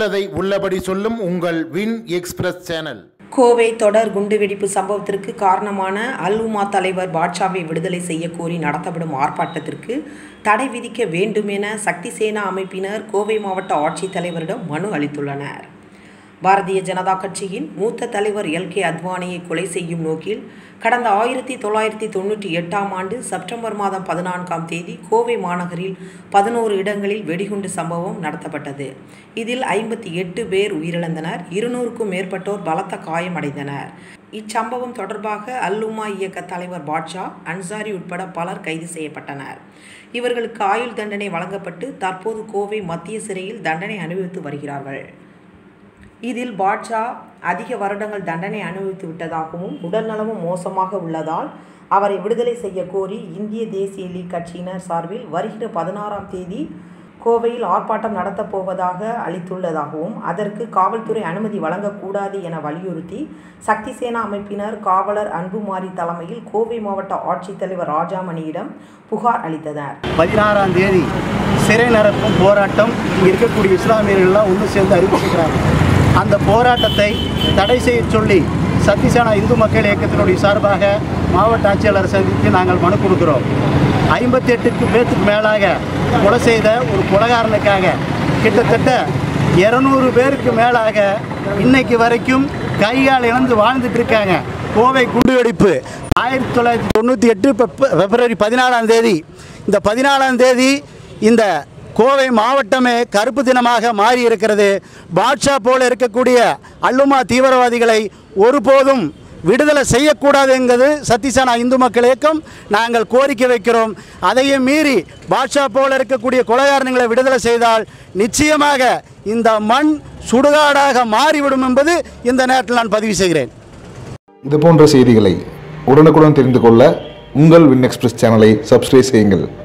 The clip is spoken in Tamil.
உள்ளதை உள்ளபடி சொல்லும் உங்கள் வின் எக்ஸ்பிரஸ் சேனல் கோவை தொடர் குண்டுவெடிப்பு சம்பவத்திற்கு காரணமான அல் உமா தலைவர் பாட்ஷாவை விடுதலை செய்ய கோரி நடத்தப்படும் ஆர்ப்பாட்டத்திற்கு தடை விதிக்க வேண்டும் என சக்தி சேனா அமைப்பினர் கோவை மாவட்ட ஆட்சித்தலைவரிடம் மனு அளித்துள்ளனர் பாரதிய ஜனதா கட்சியின் மூத்த தலைவர் எல் கே அத்வானியை கொலை செய்யும் நோக்கில் கடந்த ஆயிரத்தி தொள்ளாயிரத்தி தொண்ணூற்றி எட்டாம் ஆண்டு செப்டம்பர் மாதம் பதினான்காம் தேதி கோவை மாநகரில் பதினோரு இடங்களில் வெடிகுண்டு சம்பவம் நடத்தப்பட்டது இதில் ஐம்பத்தி எட்டு பேர் உயிரிழந்தனர் இருநூறுக்கும் மேற்பட்டோர் பலத்த காயமடைந்தனர் இச்சம்பவம் தொடர்பாக அல்லுமா இயக்க தலைவர் பாட்ஷா அன்சாரி உட்பட பலர் கைது செய்யப்பட்டனர் இவர்களுக்கு ஆயுள் தண்டனை வழங்கப்பட்டு தற்போது கோவை மத்திய சிறையில் தண்டனை அனுபவித்து வருகிறார்கள் இதில் பாட்ஷா அதிக வருடங்கள் தண்டனை அனுபவித்து விட்டதாகவும் உடல்நலமும் மோசமாக உள்ளதால் அவரை விடுதலை செய்ய கோரி இந்திய தேசிய லீக் கட்சியினர் சார்பில் வருகிற பதினாறாம் தேதி கோவையில் ஆர்ப்பாட்டம் நடத்தப் போவதாக அளித்துள்ளதாகவும் அதற்கு காவல்துறை அனுமதி வழங்கக்கூடாது என வலியுறுத்தி சக்தி சேனா அமைப்பினர் காவலர் அன்புமாரி தலைமையில் கோவை மாவட்ட ஆட்சித்தலைவர் ராஜாமணியிடம் புகார் அளித்தனர் பதினாறாம் தேதி சிறை நிரப்பும் போராட்டம் இங்கே இருக்கக்கூடிய இஸ்லாமியர்கள்லாம் ஒன்று சேர்ந்து அறிவிச்சிருக்கிறாங்க அந்த போராட்டத்தை தடை செய்ய சொல்லி சத்தியசேனா இந்து மக்கள் இயக்கத்தினுடைய சார்பாக மாவட்ட ஆட்சியாளரை சந்தித்து நாங்கள் மனு கொடுக்கிறோம் ஐம்பத்தி எட்டுக்கு பேத்துக்கு மேலாக கொலை செய்த ஒரு கொலகாரனுக்காக கிட்டத்தட்ட இரநூறு பேருக்கு மேலாக இன்னைக்கு வரைக்கும் கையால் இழந்து வாழ்ந்துட்டு இருக்காங்க கோவை குண்டுவெடிப்பு ஆயிரத்தி தொள்ளாயிரத்தி தொண்ணூற்றி எட்டு பிப்ரவரி பதினாலாம் தேதி இந்த பதினாலாம் தேதி இந்த கோவை மாவட்டமே கருப்பு தினமாக மாறி இருக்கிறது பாட்ஷா போல இருக்கக்கூடிய அல்லுமா தீவிரவாதிகளை ஒருபோதும் விடுதலை செய்யக்கூடாது என்கிறது சத்தியசேனா இந்து மக்கள் இயக்கம் நாங்கள் கோரிக்கை வைக்கிறோம் அதையும் மீறி பாட்ஷா போல இருக்கக்கூடிய கொலைகாரங்களை விடுதலை செய்தால் நிச்சயமாக இந்த மண் சுடுகாடாக மாறிவிடும் என்பது இந்த நேரத்தில் நான் பதிவு செய்கிறேன் இது போன்ற செய்திகளை உடனுக்குடன் தெரிந்து கொள்ள உங்கள் வின் எக்ஸ்பிரஸ் சேனலை சப்ஸ்கிரைப் செய்யுங்கள்